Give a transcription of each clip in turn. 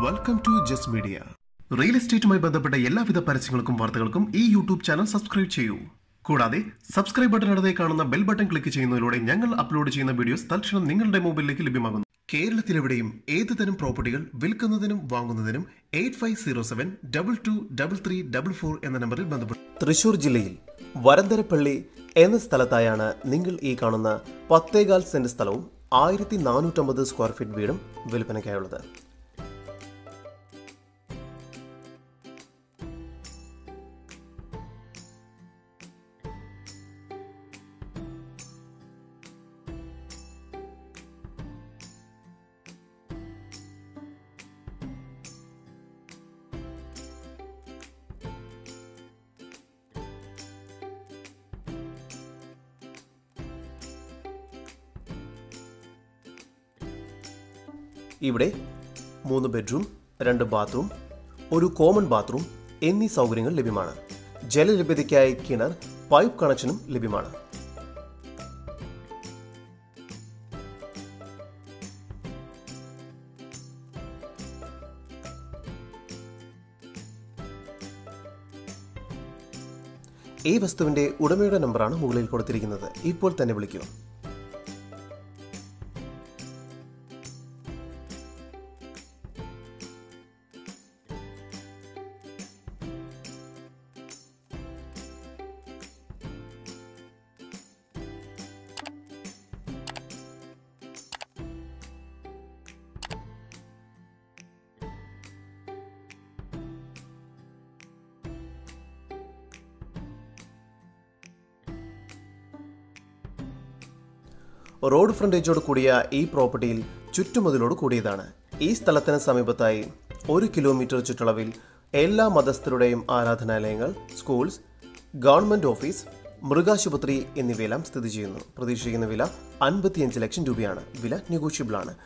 welcome to Jas media real എസ്റ്റേറ്റുമായി ബന്ധപ്പെട്ട എല്ലാവിധ പരസ്യങ്ങൾക്കും വാർത്തകൾക്കും ഈ യൂട്യൂബ് ചാനൽ സബ്സ്ക്രൈബ് ചെയ്യൂ കൂടാതെ സബ്സ്ക്രൈബ് ബട്ടൺ അടുത്തേ കാണുന്ന ബെൽ ബട്ടൺ ക്ലിക്ക് ചെയ്യുന്നതിലൂടെ ഞങ്ങൾ അപ്ലോഡ് ചെയ്യുന്ന വീഡിയോസ് തൽക്ഷണം നിങ്ങളുടെ മൊബൈലിലേക്ക് ലഭ്യമാകുന്നു കേരളത്തിലെവിടെയും ഏത് തരം പ്രോപ്പർട്ടികൾ വിൽക്കുന്നതിനും വാങ്ങുന്നതിനും eight five zero seven double two double three double four എന്ന നമ്പറിൽ ബന്ധപ്പെടും തൃശൂർ ജില്ലയിൽ വരന്തരപ്പള്ളി എന്ന സ്ഥലത്തായാണ് നിങ്ങൾ ഈ കാണുന്ന പത്തേകാൽ സെന്റ് സ്ഥലവും ആയിരത്തി നാനൂറ്റമ്പത് സ്ക്വയർ ഫീറ്റ് വീടും വിൽപ്പനയ്ക്കായുള്ളത് ഇവിടെ മൂന്ന് ബെഡ്റൂം രണ്ട് ബാത്റൂം ഒരു കോമൺ ബാത്റൂം എന്നീ സൗകര്യങ്ങൾ ലഭ്യമാണ് ജലലഭ്യതയ്ക്കായി കിണർ പൈപ്പ് കണക്ഷനും ലഭ്യമാണ് ഈ വസ്തുവിന്റെ ഉടമയുടെ നമ്പറാണ് മുകളിൽ കൊടുത്തിരിക്കുന്നത് ഇപ്പോൾ തന്നെ വിളിക്കൂ റോഡ് ഫ്രണ്ടേജോട് കൂടിയ ഈ പ്രോപ്പർട്ടിയിൽ ചുറ്റുമതിലോട് കൂടിയതാണ് ഈ സ്ഥലത്തിന് സമീപത്തായി ഒരു കിലോമീറ്റർ ചുറ്റളവിൽ എല്ലാ മതസ്ഥരുടെയും ആരാധനാലയങ്ങൾ സ്കൂൾസ് ഗവൺമെന്റ് ഓഫീസ് മൃഗാശുപത്രി എന്നിവയെല്ലാം സ്ഥിതി ചെയ്യുന്നു പ്രതീക്ഷിക്കുന്ന വില അൻപത്തിയഞ്ച് ലക്ഷം രൂപയാണ് വില നെഗോഷ്യബിൾ ആണ്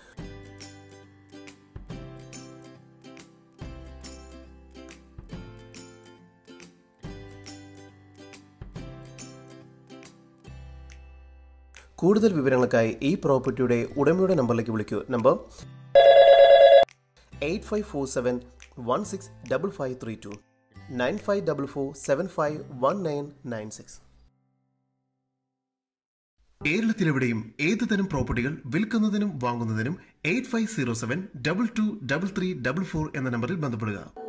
കൂടുതൽ വിവരങ്ങൾക്കായി ഈ പ്രോപ്പർട്ടിയുടെ ഉടമയുടെ നമ്പറിലേക്ക് വിളിക്കൂ number eight five four seven one six double five three two nine five double four seven five one nine nine six കേരളത്തിലെവിടെയും ഏത് തരം പ്രോപ്പർട്ടികൾ വിൽക്കുന്നതിനും വാങ്ങുന്നതിനും eight five zero seven double two double three double four എന്ന നമ്പറിൽ ബന്ധപ്പെടുക